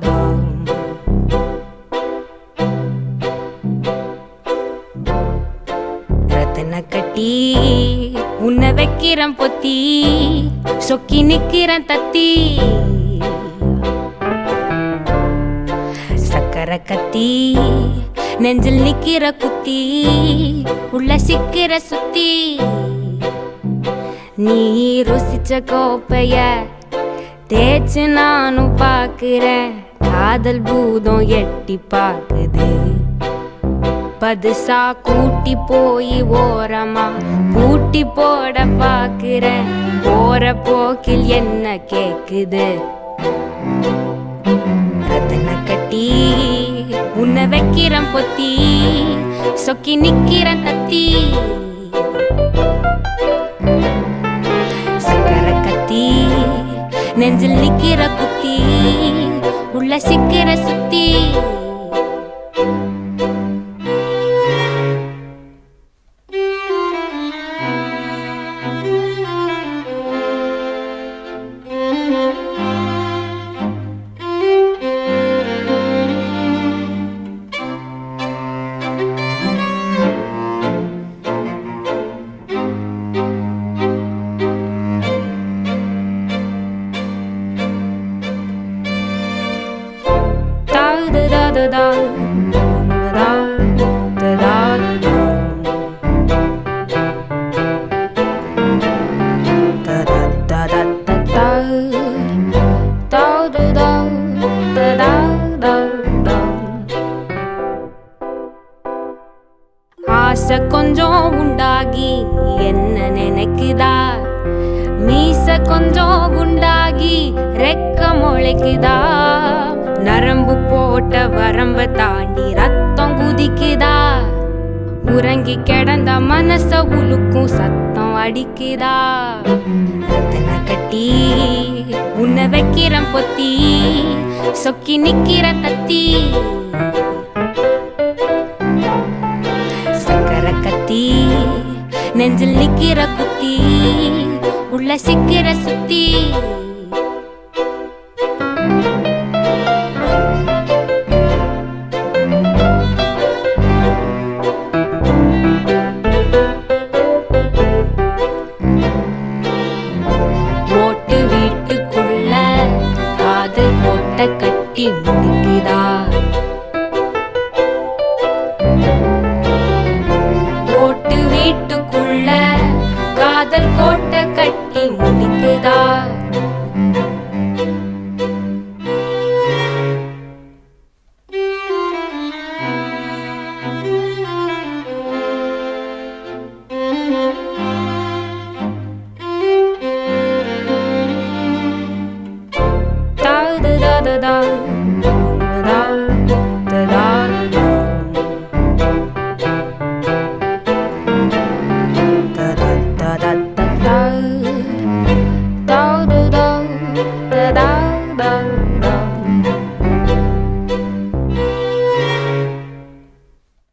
ரத்தன கட்டி உன்னை வைக்கிறேன் பொத்தி சொக்கி நிக்கிறேன் தத்தி சக்கரை கத்தி நெஞ்சில் நிக்கிற குத்தி உள்ள சிக்கிற சுத்தி நீ ருசிச்ச கோப்பைய தேய்ச்சு நானும் பாக்குறேன் காதல் பூதம் எட்டி பாக்குது பதுசா கூட்டி போய் ஓரமா பூட்டி போட பாக்குறேன் போற போக்கில் என்ன கேக்குது ரத்தன கட்டி உன்னை வைக்கிறேன் பொத்தி சொக்கி நிக்கிறேன் தத்தி சக்கரை கத்தி நெஞ்சில் நிக்கிற குத்தி உள்ள சிக்கிற சுத்தி Da da da da da. Da da da da da. Da da da da da da. Da da da da da da da. ஆசை கொஞ்சம் உண்டாகி என்ன நினைக்குதா மீச கொஞ்சம் குண்டாகி ரெக்க முளைக்குதா நரம்பு போட்ட வரம்ப தாண்டி ரத்தம் குதிக்குதா உறங்கி கிடந்த மனச உலுக்கும் சத்தம் அடிக்குதா ரத்தன கட்டி உன்னை வைக்கிறேன் பொத்தி சொக்கி நிக்கிற தத்தி சக்கரை கத்தி நெஞ்சில் நிக்கிற குத்தி உள்ள சிக்கிற சுத்தி ஓட்டு வீட்டுக்குள்ள காதல் கோட்டை கட்டி முடிக்குதா ஓட்டு வீட்டுக்குள்ள காதல் கோட்டை கட்டி முடிக்குதா